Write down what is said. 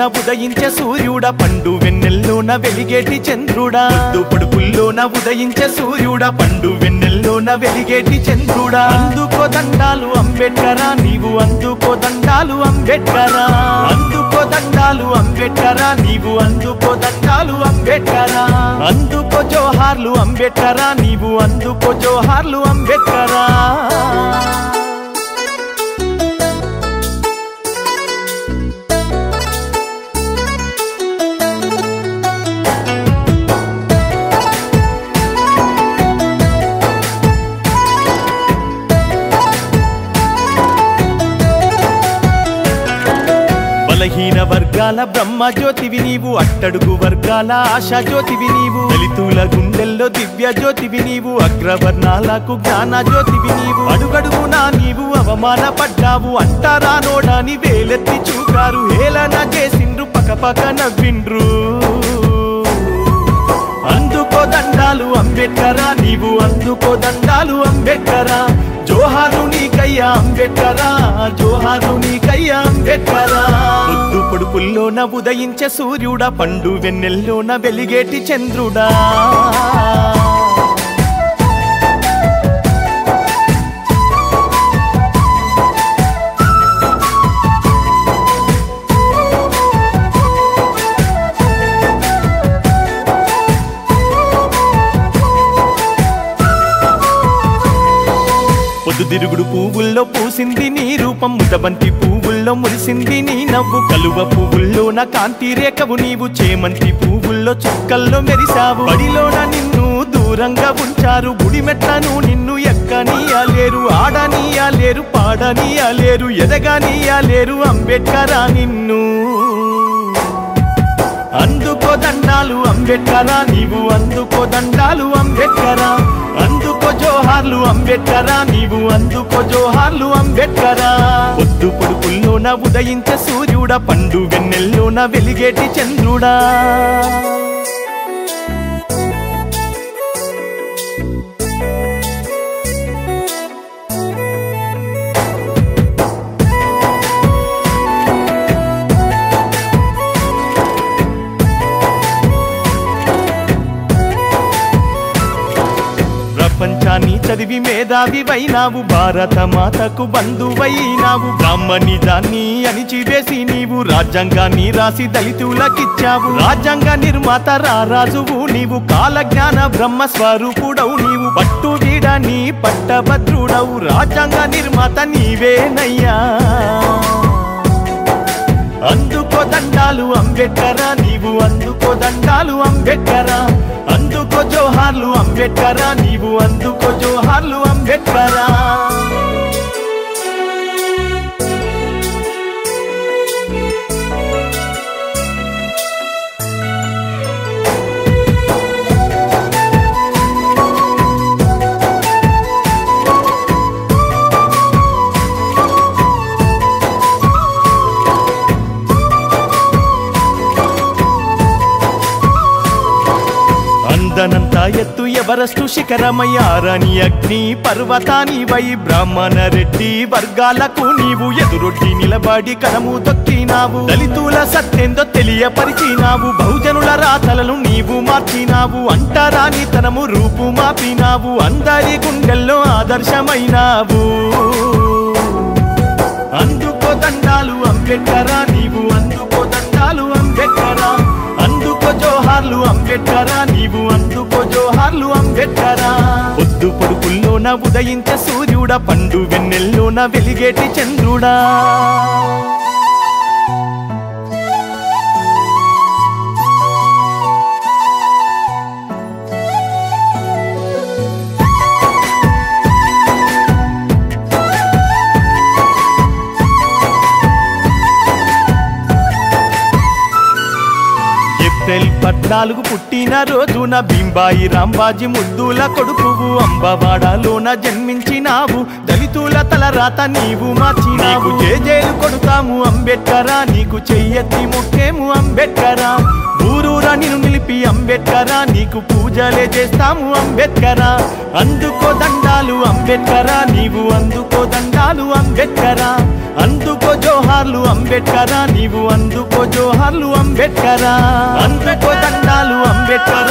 ఉదయించే సూర్యుడా పండు వెన్నెల్లోన వెలిగేటి చంద్రుడా పొద్దు పొడుపుల్లోన ఉదయించే సూర్యుడా పండు వెన్నెల్లోన వెలిగేటి చంద్రుడా అందుకో దండాలు అంబేద్కరా నీవు అందుకో దండాలు అంబేద్కరా అందుకో దండాలు అంబేద్కరా నీవు అందుకో దండాలు అంబేద్కరా అందుకో జోహార్లు అంబేద్కరా నీవు అందుకో జోహార్లు అంబేద్కరా బలహీన వర్గాల బ్రహ్మ జ్యోతివి నీవు అట్టడుగు వర్గాల ఆశా జ్యోతివి నీవు దళితుల గుండెల్లో దివ్య జ్యోతివి నీవు అగ్రవర్ణాలకు జ్ఞాన జ్యోతివి నీవు అడుగడుగునా నీవు అవమానపడ్డావు అంటారా నోడాని వేలెత్తి చూకారు హేళన చేసిండ్రు పకపక నవ్విండ్రు అందుకో దండాలు అంబేద్కరా నీవు అందుకో దండాలు అంబేద్కరా జోహారు నీకయ్యా అంబేద్కరా జోహారు నీకయ్యా అంబేద్కరా పొద్దు పొడుపుల్లోన ఉదయించే సూర్యుడా పండు వెన్నెల్లోన వెలిగేటి చంద్రుడా పొద్దుతిరుగుడు పువ్వుల్లో పూసింది నీ రూపం ముదబంతి పువ్వుల్లో మురిసింది నీ నవ్వు కలువ పువ్వుల్లోన కాంతి రేఖవు నీవు చేమంతి పువ్వుల్లో చుక్కల్లో మెరిసావు బడిలోన నిన్ను దూరంగా ఉంచారు గుడి మెట్లను నిన్ను ఎక్కనీయలేరు ఆడనీయలేరు పాడనీయలేరు ఎదగనీయలేరు అంబేద్కరా నిన్ను అందుకో దండాలు అంబేద్కరా నీవు అందుకో దండాలు అంబేద్కరా అందుకో జోహార్లు అంబేద్కరా నీవు అందుకో జోహార్లు అంబేద్కరా పొద్దు పొడుపుల్లోన ఉదయించే సూర్యుడా పండు వెన్నెల్లోన వెలిగేటి చంద్రుడా ప్రపంచాన్ని చదివి మేధావివైనావు భారత మాతకు బంధువైనావు బ్రాహ్మణిజాన్ని అణిచివేసి నీవు రాజ్యాంగాన్ని రాసి దళితులకిచ్చావు రాజ్యాంగ నిర్మాత రారాజువు నీవు కాలజ్ఞాన బ్రహ్మ స్వరూపుడవు నీవు పట్టు వీడని పట్టభద్రుడవు రాజ్యాంగ నిర్మాత నీవేనయ్యా అందుకో దండాలు అంబేద్కరా నీవు అందుకో దండాలు అంబేద్కరా అందుకో జోహార్లు అంబేద్కరా నీవు అందుకో జోహార్లు అంబేద్కరా అందనంత ఎత్తు ఎవరస్టు శిఖరమయ్యారని అగ్ని పర్వతాని వై బ్రాహ్మణ రెడ్డి వర్గాలకు నీవు ఎదురొడ్డి నిలబడి కరము తొక్కినావు దళితుల సత్యందో తెలియపరిచినావు బహుజనుల రాతలను నీవు మార్చినావు అంటరాని తనము రూపు మాపినావు అందరి గుండెల్లో ఆదర్శమైనావు అందుకో దండాలు అంబేద్కరా నీవు అందుకో దండాలు అంబేద్కరా అందుకో జోహార్లు అంబేద్కరా నీవు అందుకో జోహార్లు అంబేద్కరా పొద్దు పొడుపుల్లోన ఉదయించే సూర్యుడా పండు వెన్నెల్లోన వెలిగేటి చంద్రుడా ఏప్రిల్ పద్నాలుగు పుట్టిన రోజున భీంబాయి రాంబాజీ ముద్దుల కొడుకువు అంబవాడలోన జన్మించినావు దళితుల తలరాత నీవు మార్చినావు జేజేలు కొడుతాము అంబేద్కరా నీకు చెయ్యెత్తి ముఖ్యము అంబేద్కరా ఊరూరా నిన్ను నిలిపి అంబేద్కరా నీకు పూజలే చేస్తాము అంబేద్కరా అందుకో దండాలు అంబేద్కరా నీవు అందుకో దండాలు దండాలు అంబేద్కరా అందుకో జోహార్లు అంబేద్కరా నీవు అందుకో జోహార్లు అంబేద్కరా అందుకో దండాలు అంబేద్కరా